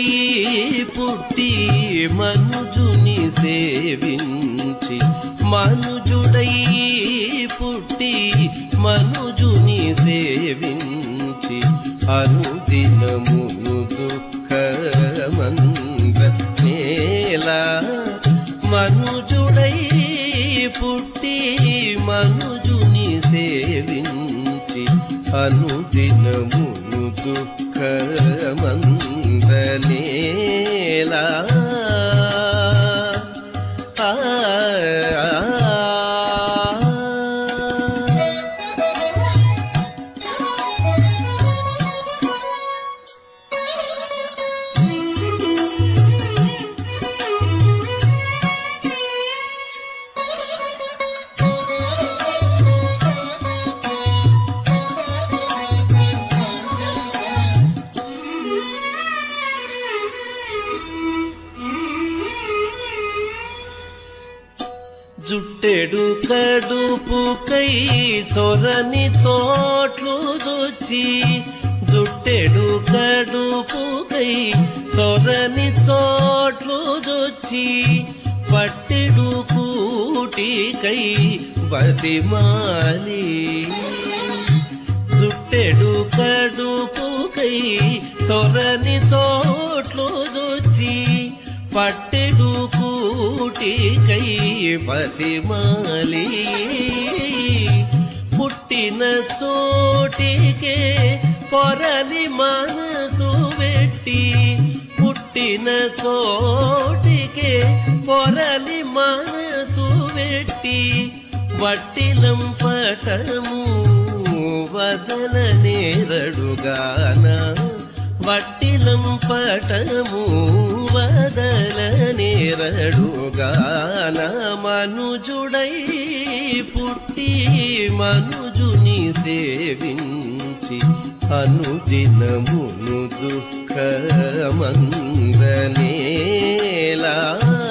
పుట్టి మనుజుని సేవించి మనుజుడై పుట్టి మనుజుని సేవించి అనుదినమును దుఃఖమంద నేలా మనుజుడై పుట్టి మనుజుని సేవించి అనుదినమును దుఃఖమంద నేలా ఆ జుట్టెడు కడుపుకై చొరని చోట్లు దొచ్చి జుట్టెడు కడుపుకై చొరని చోట్లు దొచ్చి పట్టెడు కూటికై బతిమాలి జుట్టెడు కడుపుకై చొరని చోట్లు దొచ్చి పట్టెడు కూటికై బతిమాలి పుట్టిన చోటికే పొరలి మనసు పెట్టి పుట్టిన చోటికే పొరలి మనసు పెట్టి వట్టిలం పటము వదల నేరడుగాన వట్టిలం పటము వదల నేరడుగాన మనుజుడై పుట్టి మనుజుని సేవించి అనుదినమును దుఃఖమందనేలా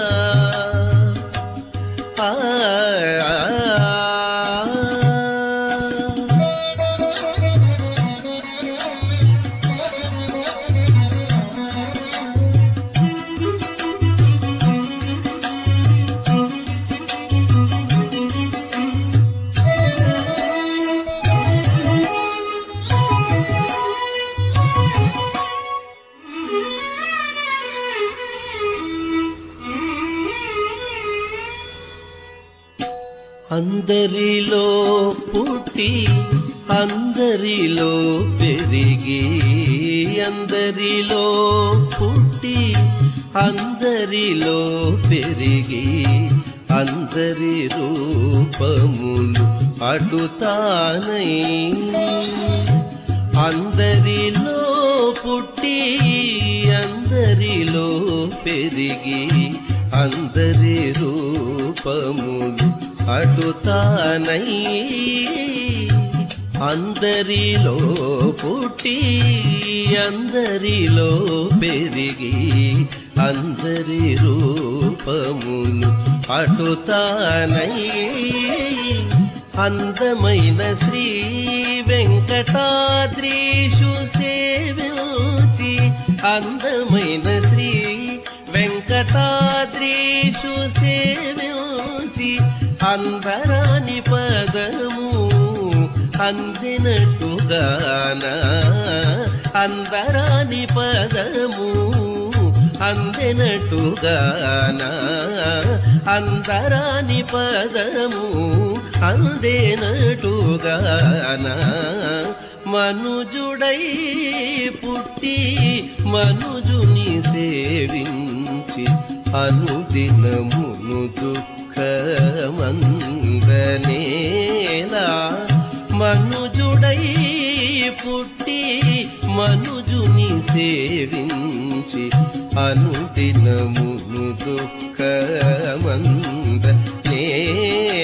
ఆ అందరిలో పుట్టి అందరిలో పెరిగి అందరిలో పుట్టి అందరిలో పెరిగి అందరి రూపములు అటుతానై అందరిలో పుట్టి అందరిలో పెరిగి అందరి రూపములు అటుతానై అందరిలో పుట్టి అందరిలో పెరిగి అందరి రూపములు అటుతానై అందమైన శ్రీ వెంకటాద్రీషు సేవించి అందమైన శ్రీ వెంకటాద్రీషు సేవించి అందరాని పదము అందినట్టుగాన అందరాని పదము అందెనట్టుగాన అందరాని పదము అందేనట్టుగాన మనుజుడై పుట్టి మనుజుని సేవించి అనుదినమును దుఃఖమందనేలా మనుజుడై పుట్టి మనుజుని సేవించి అనుదినమును దుఃఖమంద నే